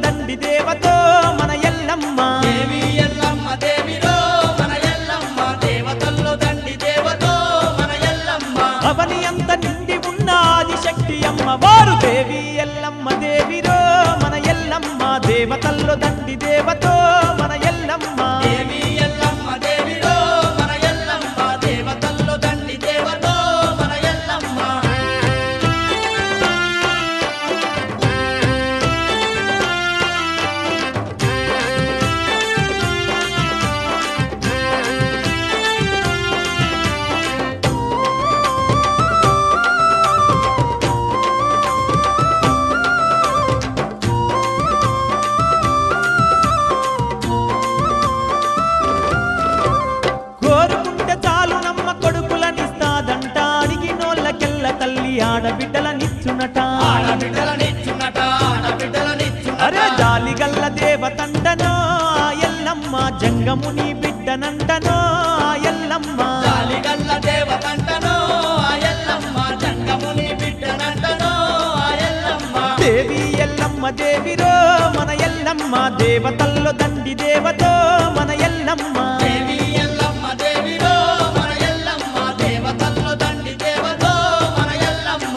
దండి దేవతో మన ఎల్లమ్మ దేవి ఎల్లమ్మ దేవిరో మన ఎల్లమ్మ దేవతల్లో దండి దేవతో మన ఎల్లమ్మ అవని అంత నిండి ఉన్న ఆదిశక్తి అమ్మ వారు దేవి ఎల్లమ్మ దేవిరో మన ఎల్లమ్మ దేవతల్లో దండి దేవతో మన ఎల్లమ్మ దేవి ఎల్లమ్మ దేవిరో మన ఎల్లమ్మ దేవతల్లో దండి దేవతో మన ఎల్లమ్మ కోరుకుంటే చాలు నమ్మ కొడుకులనిస్తాదంట అడిగినోళ్ళకెల్ల తల్లి ఆడబిడ్డలనిచ్చునట ఆడబిడ్డలనిచ్చునట ఆడబిడ్డలనిచ్చునట అరే జాలిగల్ల దేవతండనో ఆ ఎల్లమ్మ జంగముని బిడ్డనంటనో ఆ ఎల్లమ్మ జాలిగల్ల దేవతంటనో ఆ ఎల్లమ్మ జంగముని బిడ్డనంటనో ఆ ఎల్లమ్మ దేవి ఎల్లమ్మ దేవిరో మన ఎల్లమ్మ దేవతల్లో దండి దేవతో మన ఎల్లమ్మ దేవి ఎల్లమ్మ దేవిరో మన ఎల్లమ్మ దేవతల్లో దండి దేవతో మన ఎల్లమ్మ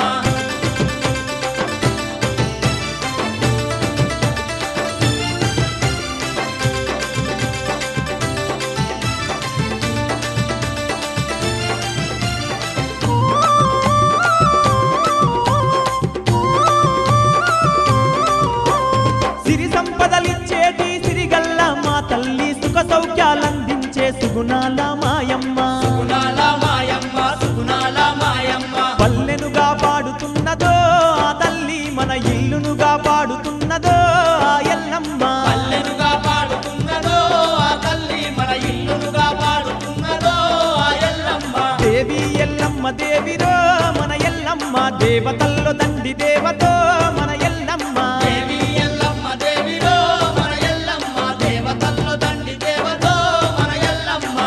సిరి సంపదలిచ్చేటి సిరిగల్ల మా తల్లి సుఖ సౌఖ్యాలందించే సుగుణాల మాయమ్మ సుగుణాల మాయమ్మ సుగుణాల మాయమ్మ పల్లెనుగా పాడుతున్నదో ఆ తల్లి మన ఇల్లునుగా పాడుతున్నదో ఆ ఎల్లమ్మ పల్లెనుగా పాడుతున్నదో ఆ తల్లి మన ఇల్లునుగా పాడుతున్నదో ఆ ఎల్లమ్మ దేవి ఎల్లమ్మ దేవిరో మన ఎల్లమ్మ దేవతల్లో దండి దేవతో మన ఎల్లమ్మ దేవి ఎల్లమ్మ దేవిరో మన ఎల్లమ్మ దేవతల్లో దండి దేవతో మన ఎల్లమ్మ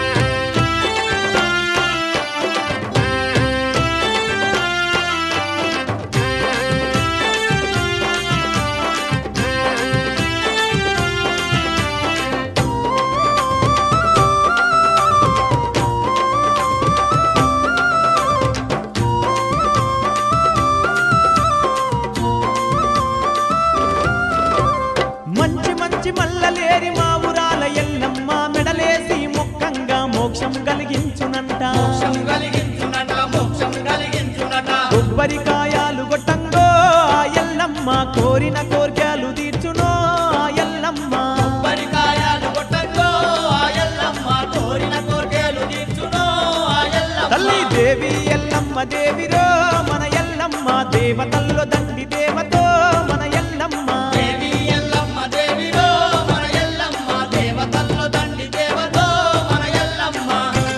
మంచి మంచి మల్లలేరి మా ఊరాల ఎల్లమ్మ మెడలేసి మొక్కంగా మోక్షం కలిగించునంట మోక్షం కలిగించునట మోక్షం కలిగించునట కొబ్బరికాయాలు గొట్టంగో ఆ ఎల్లమ్మ కోరిన కోర్కెలు తీర్చునో ఆ ఎల్లమ్మ పరికాయాలు కొట్టంగో ఆ ఎల్లమ్మ కోరిన కోర్కెలు తీర్చునో ఆ ఎల్లమ్మ తల్లి దేవి ఎల్లమ్మ దేవిరో మన ఎల్లమ్మ దేవతల్లో దండి దేవతో మన ఎల్లమ్మ దేవి ఎల్లమ్మ దేవిరో మన ఎల్లమ్మ దేవతల్లో దండి దేవతో మన ఎల్లమ్మ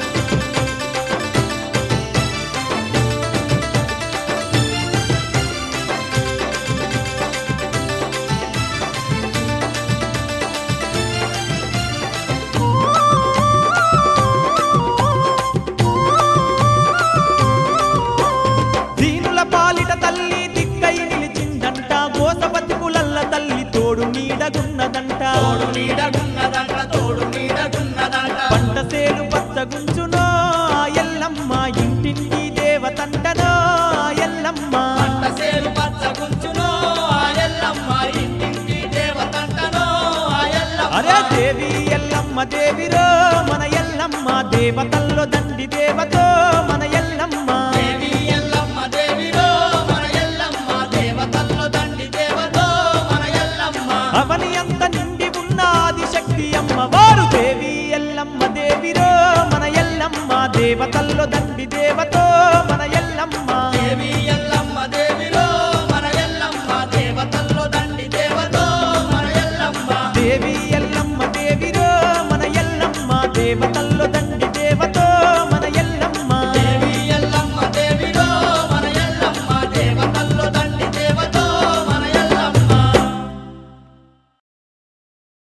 దీనుల పాలిట తల్లి దిక్కై నిలిచిందంట గోసపతి కులల్ల తల్లి తోడు నీడగున్నదంట తోడు నీడగున్నదంట తోడు నీడగున్నదంట పంట సేలు పచ్చగుంచునో ఆ ఎల్లమ్మ ఇంటింటి దేవతంటనో ఆ ఎల్లమ్మ పంట సేలు పచ్చగుంచునో ఆ ఎల్లమ్మ ఇంటింటి దేవతంటనో ఆ ఎల్లమ్మ అరే దేవి ఎల్లమ్మ దేవిరో మన ఎల్లమ్మ దేవతల్లో దండి దేవతో మన ఎల్లమ్మ దేవి ఎల్లమ్మ దేవిరో మన ఎల్లమ్మ దేవతల్లో దండి దేవతో మన ఎల్లమ్మ అవని అంత నిండి ఉన్న ఆదిశక్తి అమ్మ వారు దేవి ఎల్లమ్మ దేవిరో మన ఎల్లమ్మ దేవతల్లో దండి దేవత